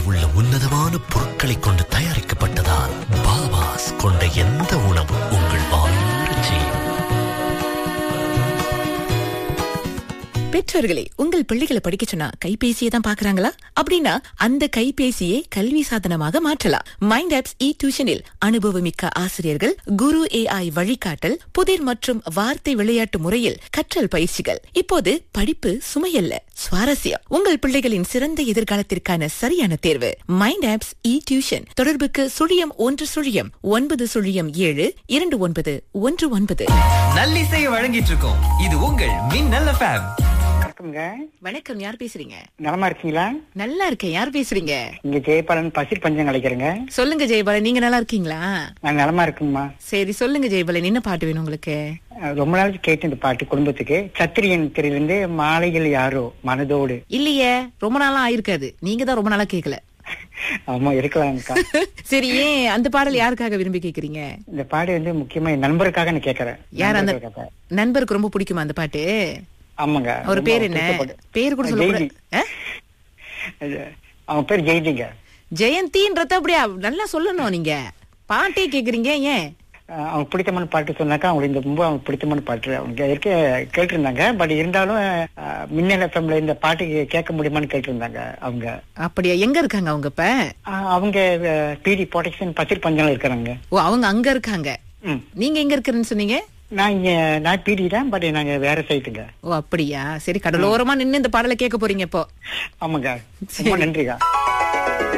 உள்ள உன்னதமான பொருட்களை கொண்டு தயாரிக்கப்பட்டதால் பாபாஸ் கொண்ட எந்த உணவு உங்கள் வாயிறச் செய்யும் பெற்றோர்களே உங்கள் பிள்ளைகளை படிக்க சொன்னா கைபேசியை தான் பாக்குறாங்களா அப்படின்னா அந்த கைபேசியை கல்வி சாதனமாக மாற்றலாம் மைண்ட் ஆப்ஸ் இ டியூஷனில் அனுபவமிக்க ஆசிரியர்கள் குரு ஏஐ வழிகாட்டல் புதிர் மற்றும் வார்த்தை விளையாட்டு முறையில் கற்றல் பயிற்சிகள் இப்போது படிப்பு சுமையல்ல சுவாரஸ்யம் உங்கள் பிள்ளைகளின் சிறந்த எதிர்காலத்திற்கான சரியான தேர்வு மைண்ட் ஆப்ஸ் இ டியூஷன் தொடர்புக்கு சுழியம் ஒன்று சுழியம் ஒன்பது சுழியம் ஏழு இரண்டு ஒன்பது ஒன்று ஒன்பது நல்லிசையை வழங்கிட்டு இருக்கோம் இது உங்கள் மின்னல் எஃப்எம் வணக்கம்ங்க வணக்கம் யார் பேசுறீங்க நலமா இருக்கீங்களா நல்லா இருக்கேன் யார் பேசுறீங்க இங்க ஜெயபாலன் பசிர் பஞ்சம் கிடைக்கிறேங்க சொல்லுங்க ஜெயபாலன் நீங்க நல்லா இருக்கீங்களா நான் நலமா இருக்குங்கம்மா சரி சொல்லுங்க ஜெயபாலன் என்ன பாட்டு வேணும் உங்களுக்கு அஹ் ரொம்ப நாளைக்கு கேட்டு இந்த பாட்டு குடும்பத்துக்கு சத்திரியன் திரையிலிருந்து மாலைகள் யாரோ மனதோடு இல்லையே ரொம்ப நாளா ஆயிருக்காது நீங்க தான் ரொம்ப நாளா கேக்கல ஆமா இருக்கலாம்க்கா சரி ஏன் அந்த பாடல் யாருக்காக விரும்பி கேக்குறீங்க இந்த பாடு வந்து முக்கியமா என் நண்பருக்காக நான் கேக்குறேன் யார் அந்த நண்பருக்காக. நண்பருக்கு ரொம்ப பிடிக்குமா அந்த பாட்டு ஆமாங்க அவர் ரொம்ப பேர் என்ன பிடிச்ச பாட்டு. பேர் கூட சொல்ல ஜெய்தி. அது, அவன் பேர் ஜெய்திங்க ஜெயந்தின்றத அப்படியா நல்லா சொல்லணும் நீங்க பாட்டே கேக்குறீங்க ஏன் அஹ் அவனுக்கு பிடித்தமான பாட்டு சொன்னாக்கா அவங்களுக்கு இந்த ரொம்ப அவனுக்கு பிடித்தமான பாட்டு அவங்க இருக்க கேட்டிருந்தாங்க பட் இருந்தாலும் அஹ், மின்னல் எஃப்எம்ல இந்த பாட்டு கேட்க முடியுமான்னு கேட்டிருந்தாங்க அவங்க அப்படியா எங்க இருக்காங்க அவங்க இப்ப அஹ், அவங்க பிடி ப்ரொடெக்ஷன் பசிர் பஞ்சம்ல இருக்கிறாங்க ஓ அவங்க அங்க இருக்காங்க ம் நீங்க எங்க இருக்கிறேன்னு சொன்னீங்க நான் இங்க நான் பிடி தான் பட் நாங்க வேற சைட்டுங்க ஓ அப்படியா சரி கடலோரமா நின்னு இந்த பாடலை கேட்க போறீங்க இப்போ ஆமாங்க ரொம்ப நன்றிக்கா